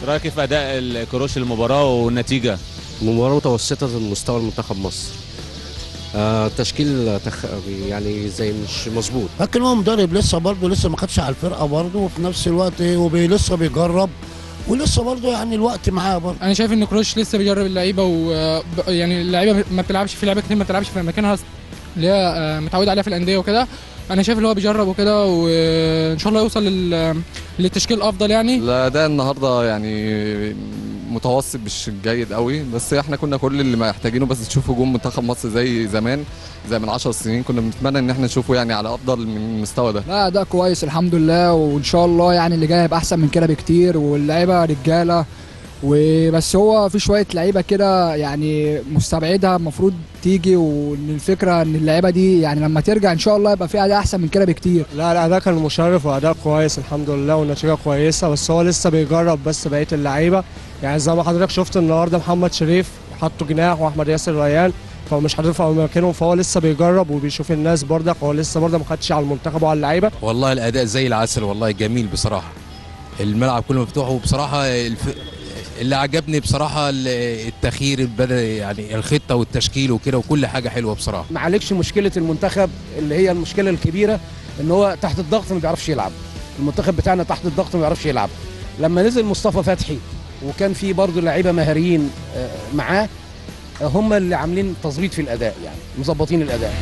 رايك في اداء الكروش المباراه والنتيجه مباراة متوسطة المستوى المنتخب مصر آه تشكيل تخ... يعني زي مش مظبوط لكن هو مدرب لسه برضه لسه ما خدش على الفرقه برضه وفي نفس الوقت إيه، وبي لسه بيجرب ولسه برضه يعني الوقت معاه برضه انا شايف ان كروش لسه بيجرب اللعيبه و ب- يعني اللعيبه ما بتلعبش في لعيبه كتير ما بتلعبش في مكانها اللي هي آه، متعود عليها في الانديه وكده انا شايف ان هو بيجرب وكده وان شاء الله يوصل لل... للتشكيل الافضل يعني الاداء النهارده يعني متوسط مش جيد قوي بس احنا كنا كل اللي محتاجينه بس نشوف هجوم منتخب مصر زي زمان زي من 10 سنين كنا بنتمنى ان احنا نشوفه يعني على افضل من المستوى ده لا اداء كويس الحمد لله وان شاء الله يعني اللي جاي هيبقى احسن من كده بكتير واللعيبه رجاله وبس هو في شويه لعيبه كده يعني مستبعدها المفروض تيجي وان الفكره ان اللعيبه دي يعني لما ترجع ان شاء الله يبقى في اداء احسن من كده بكتير لا الاداء كان مشرف واداء كويس الحمد لله والنتيجه كويسه بس هو لسه بيجرب بس بقيه اللعيبه يعني زي ما حضرتك شفت النهارده محمد شريف حطه جناح واحمد ياسر ريان فهو مش هترفع مكانهم فهو لسه بيجرب وبيشوف الناس برضك هو لسه برضه ما خدش على المنتخب وعلى اللعيبه والله الاداء زي العسل والله جميل بصراحه الملعب كله مفتوح وبصراحه الف... اللي عجبني بصراحه ال- التخيير بدا يعني الخطه والتشكيل وكده وكل حاجه حلوه بصراحه ما عليكش مشكله المنتخب اللي هي المشكله الكبيره ان هو تحت الضغط ما بيعرفش يلعب المنتخب بتاعنا تحت الضغط ما بيعرفش يلعب لما نزل مصطفى فتحي وكان في برضه لعيبه مهاريين آه، معاه آه، هم اللي عاملين تظبيط في الاداء يعني مظبطين الاداء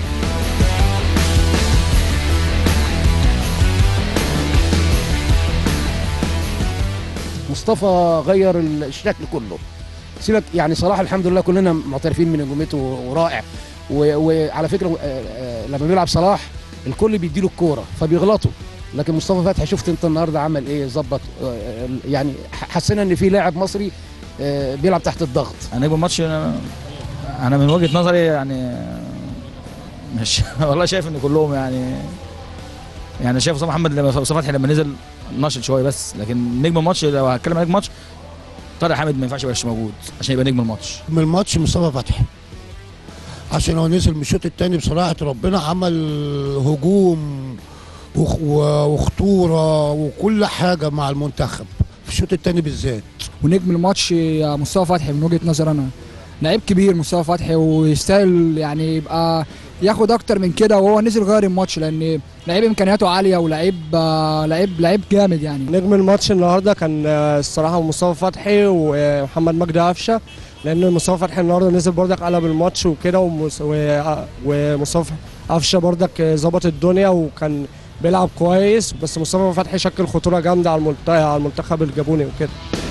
مصطفى غير الشكل كله سيبك يعني صلاح الحمد لله كلنا معترفين من نجوميته ورائع و- وعلى فكره آه، آه، لما بيلعب صلاح الكل بيديله الكوره فبيغلطوا لكن مصطفى فتحي شفت انت النهارده عمل ايه ظبط آه، يعني ح- حسينا ان في لاعب مصري آه، بيلعب تحت الضغط انا الماتش انا أنا من وجهه نظري يعني مش والله شايف ان كلهم يعني يعني شايف اسامه محمد لما اسامه فتحي لما نزل نشط شويه بس لكن نجم الماتش لو هتكلم عن نجم الماتش طارق حامد ما ينفعش يبقاش موجود عشان يبقى نجم الماتش من الماتش مصطفى فتحي عشان هو نزل من الشوط الثاني بصراحه ربنا عمل هجوم وخ- و- وخطوره وكل حاجه مع المنتخب في الشوط الثاني بالذات ونجم الماتش يا مصطفى فتحي من وجهه نظر انا لعيب كبير مصطفى فتحي ويستاهل يعني يبقى ياخد اكتر من كده وهو نزل غير الماتش لان لعيب امكانياته عاليه ولعيب آه، لعيب لعيب جامد يعني نجم الماتش النهارده كان آه، الصراحه مصطفى فتحي ومحمد مجدي قفشه لان مصطفى فتحي النهارده نزل برضك قلب الماتش وكده ومس- و- ومصطفى قفشه برضك آه، ظبط الدنيا وكان بيلعب كويس بس مصطفى فتحي شكل خطوره جامده على المنتخب على المنتخب الجابوني وكده